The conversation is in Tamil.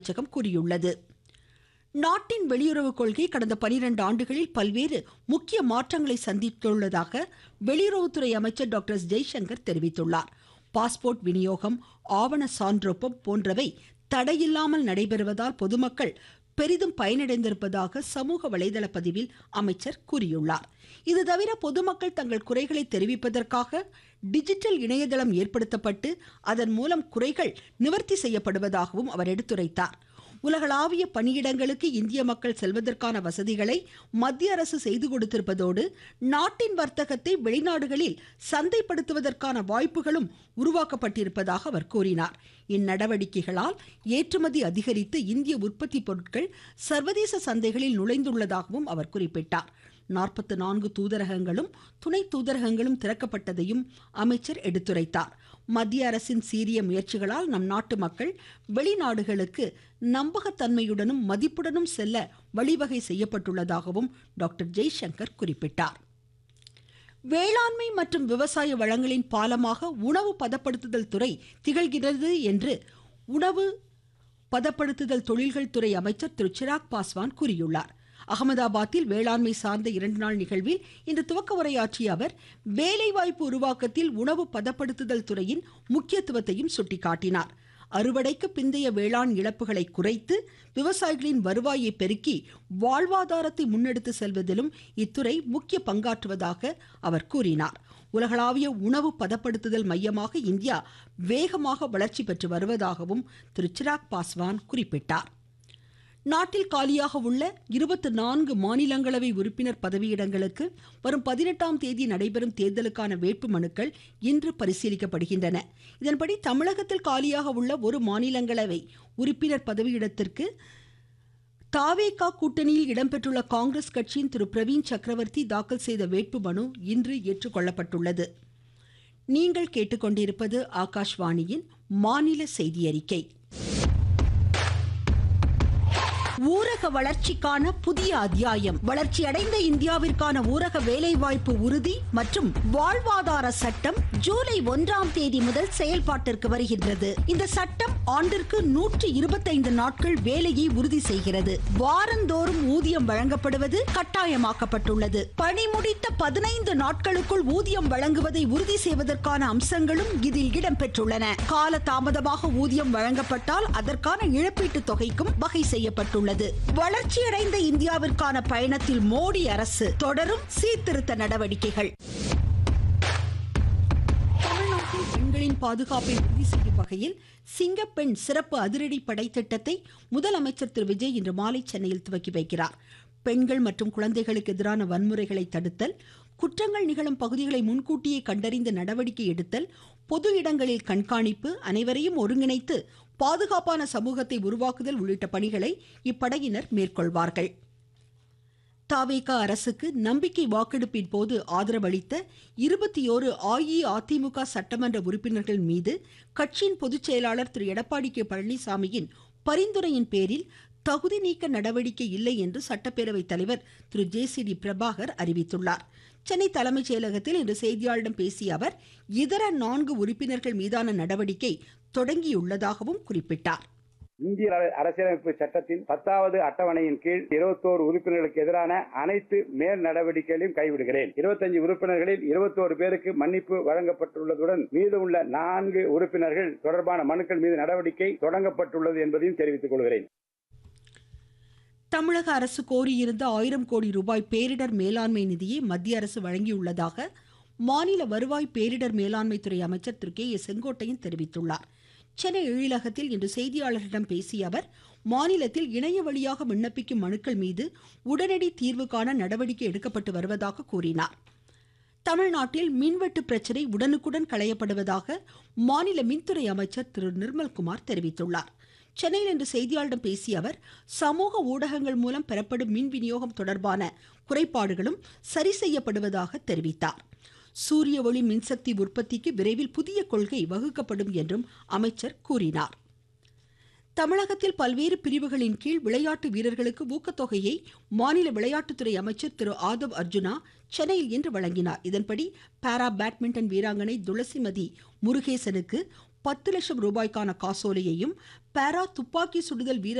அமைச்சகம் கூறியுள்ளது நாட்டின் வெளியுறவு கொள்கை கடந்த பனிரெண்டு ஆண்டுகளில் பல்வேறு முக்கிய மாற்றங்களை சந்தித்துள்ளதாக வெளியுறவுத்துறை அமைச்சர் டாக்டர் எஸ் ஜெய்சங்கர் தெரிவித்துள்ளார் பாஸ்போர்ட் விநியோகம் ஆவண சான்றொப்பம் போன்றவை தடையில்லாமல் நடைபெறுவதால் பொதுமக்கள் பெரிதும் பயனடைந்திருப்பதாக சமூக வலைதள பதிவில் அமைச்சர் கூறியுள்ளார் இது தவிர பொதுமக்கள் தங்கள் குறைகளை தெரிவிப்பதற்காக டிஜிட்டல் இணையதளம் ஏற்படுத்தப்பட்டு அதன் மூலம் குறைகள் நிவர்த்தி செய்யப்படுவதாகவும் அவர் எடுத்துரைத்தார் உலகளாவிய பணியிடங்களுக்கு இந்திய மக்கள் செல்வதற்கான வசதிகளை மத்திய அரசு செய்து கொடுத்திருப்பதோடு நாட்டின் வர்த்தகத்தை வெளிநாடுகளில் சந்தைப்படுத்துவதற்கான வாய்ப்புகளும் உருவாக்கப்பட்டிருப்பதாக அவர் கூறினார் இந்நடவடிக்கைகளால் ஏற்றுமதி அதிகரித்து இந்திய உற்பத்தி பொருட்கள் சர்வதேச சந்தைகளில் நுழைந்துள்ளதாகவும் அவர் குறிப்பிட்டார் நாற்பத்து நான்கு தூதரகங்களும் துணை தூதரகங்களும் திறக்கப்பட்டதையும் அமைச்சர் எடுத்துரைத்தார் மத்திய அரசின் சீரிய முயற்சிகளால் நம் நாட்டு மக்கள் வெளிநாடுகளுக்கு நம்பகத்தன்மையுடனும் மதிப்புடனும் செல்ல வழிவகை செய்யப்பட்டுள்ளதாகவும் டாக்டர் ஜெய்சங்கர் குறிப்பிட்டார் வேளாண்மை மற்றும் விவசாய வளங்களின் பாலமாக உணவு பதப்படுத்துதல் துறை திகழ்கிறது என்று உணவு பதப்படுத்துதல் தொழில்கள் துறை அமைச்சர் திரு சிராக் பாஸ்வான் கூறியுள்ளார் அகமதாபாத்தில் வேளாண்மை சார்ந்த இரண்டு நாள் நிகழ்வில் இன்று துவக்க உரையாற்றிய அவர் வேலைவாய்ப்பு உருவாக்கத்தில் உணவு பதப்படுத்துதல் துறையின் முக்கியத்துவத்தையும் சுட்டிக்காட்டினார் அறுவடைக்கு பிந்தைய வேளாண் இழப்புகளை குறைத்து விவசாயிகளின் வருவாயை பெருக்கி வாழ்வாதாரத்தை முன்னெடுத்து செல்வதிலும் இத்துறை முக்கிய பங்காற்றுவதாக அவர் கூறினார் உலகளாவிய உணவு பதப்படுத்துதல் மையமாக இந்தியா வேகமாக வளர்ச்சி பெற்று வருவதாகவும் திரு சிராக் பாஸ்வான் குறிப்பிட்டார் நாட்டில் காலியாக உள்ள இருபத்தி நான்கு மாநிலங்களவை உறுப்பினர் பதவியிடங்களுக்கு வரும் பதினெட்டாம் தேதி நடைபெறும் தேர்தலுக்கான வேட்பு மனுக்கள் இன்று பரிசீலிக்கப்படுகின்றன இதன்படி தமிழகத்தில் காலியாக உள்ள ஒரு மாநிலங்களவை உறுப்பினர் பதவியிடத்திற்கு தாவேகா கூட்டணியில் இடம்பெற்றுள்ள காங்கிரஸ் கட்சியின் திரு பிரவீன் சக்கரவர்த்தி தாக்கல் செய்த வேட்பு மனு இன்று ஏற்றுக்கொள்ளப்பட்டுள்ளது நீங்கள் கேட்டுக்கொண்டிருப்பது ஆகாஷ்வாணியின் மாநில செய்தி அறிக்கை ஊரக வளர்ச்சிக்கான புதிய அத்தியாயம் வளர்ச்சியடைந்த இந்தியாவிற்கான ஊரக வேலைவாய்ப்பு உறுதி மற்றும் வாழ்வாதார சட்டம் ஜூலை ஒன்றாம் தேதி முதல் செயல்பாட்டிற்கு வருகின்றது இந்த சட்டம் ஆண்டிற்கு நூற்றி இருபத்தைந்து நாட்கள் வேலையை உறுதி செய்கிறது வாரந்தோறும் ஊதியம் வழங்கப்படுவது கட்டாயமாக்கப்பட்டுள்ளது பணி முடித்த பதினைந்து நாட்களுக்குள் ஊதியம் வழங்குவதை உறுதி செய்வதற்கான அம்சங்களும் இதில் இடம்பெற்றுள்ளன கால தாமதமாக ஊதியம் வழங்கப்பட்டால் அதற்கான இழப்பீட்டு தொகைக்கும் வகை செய்யப்பட்டுள்ளது உள்ளது வளர்ச்சியடைந்த இந்தியாவிற்கான பயணத்தில் மோடி அரசு தொடரும் சீர்திருத்த நடவடிக்கைகள் தமிழ்நாட்டில் பெண்களின் பாதுகாப்பை உறுதி செய்யும் வகையில் சிங்கப்பெண் சிறப்பு அதிரடி படை திட்டத்தை முதலமைச்சர் திரு விஜய் இன்று மாலை சென்னையில் துவக்கி வைக்கிறார் பெண்கள் மற்றும் குழந்தைகளுக்கு எதிரான வன்முறைகளை தடுத்தல் குற்றங்கள் நிகழும் பகுதிகளை முன்கூட்டியே கண்டறிந்து நடவடிக்கை எடுத்தல் பொது இடங்களில் கண்காணிப்பு அனைவரையும் ஒருங்கிணைத்து பாதுகாப்பான சமூகத்தை உருவாக்குதல் உள்ளிட்ட பணிகளை இப்படையினர் மேற்கொள்வார்கள் தாவேகா அரசுக்கு நம்பிக்கை வாக்கெடுப்பின் போது ஆதரவளித்த இருபத்தி ஓரு அஇஅதிமுக சட்டமன்ற உறுப்பினர்கள் மீது கட்சியின் பொதுச் செயலாளர் திரு எடப்பாடி கே பழனிசாமியின் பரிந்துரையின் பேரில் தகுதி நீக்க நடவடிக்கை இல்லை என்று சட்டப்பேரவைத் தலைவர் Thiru J C D Prabhakar அறிவித்துள்ளார் சென்னை தலைமைச் செயலகத்தில் இன்று செய்தியாளரிடம் பேசிய அவர் இதர நான்கு உறுப்பினர்கள் மீதான நடவடிக்கை தொடங்கியுள்ளதாகவும் குறிப்பிட்டார் இந்திய அரசியலமைப்பு சட்டத்தின் பத்தாவது அட்டவணையின் கீழ் இருபத்தோரு உறுப்பினர்களுக்கு எதிரான அனைத்து மேல் நடவடிக்கைகளையும் கைவிடுகிறேன் இருபத்தஞ்சு உறுப்பினர்களில் இருபத்தோரு பேருக்கு மன்னிப்பு வழங்கப்பட்டுள்ளதுடன் மீதமுள்ள நான்கு உறுப்பினர்கள் தொடர்பான மனுக்கள் மீது நடவடிக்கை தொடங்கப்பட்டுள்ளது என்பதையும் தெரிவித்துக் கொள்கிறேன் தமிழக அரசு கோரியிருந்த ஆயிரம் கோடி ரூபாய் பேரிடர் மேலாண்மை நிதியை மத்திய அரசு வழங்கியுள்ளதாக மாநில வருவாய் பேரிடர் மேலாண்மை துறை அமைச்சர் திரு கே ஏ செங்கோட்டையன் தெரிவித்துள்ளார் சென்னை எழிலகத்தில் இன்று செய்தியாளர்களிடம் பேசிய அவர் மாநிலத்தில் இணைய வழியாக விண்ணப்பிக்கும் மனுக்கள் மீது உடனடி தீர்வு காண நடவடிக்கை எடுக்கப்பட்டு வருவதாக கூறினார் தமிழ்நாட்டில் மின்வெட்டு பிரச்சினை உடனுக்குடன் களையப்படுவதாக மாநில மின்துறை அமைச்சர் திரு நிர்மல்குமார் தெரிவித்துள்ளார் சென்னையில் இன்று செய்தியாளரிடம் பேசிய அவர் சமூக ஊடகங்கள் மூலம் பெறப்படும் மின் விநியோகம் தொடர்பான குறைபாடுகளும் சரி செய்யப்படுவதாக தெரிவித்தார் சூரிய ஒளி மின்சக்தி உற்பத்திக்கு விரைவில் புதிய கொள்கை வகுக்கப்படும் என்றும் அமைச்சர் கூறினார் தமிழகத்தில் பல்வேறு பிரிவுகளின் கீழ் விளையாட்டு வீரர்களுக்கு ஊக்கத்தொகையை மாநில விளையாட்டுத்துறை அமைச்சர் திரு ஆதவ் அர்ஜுனா சென்னையில் இன்று வழங்கினார் இதன்படி பாரா பேட்மிண்டன் வீராங்கனை துளசிமதி முருகேசனுக்கு பத்து லட்சம் ரூபாய்க்கான காசோலையையும் பாரா துப்பாக்கி சுடுதல் வீரர்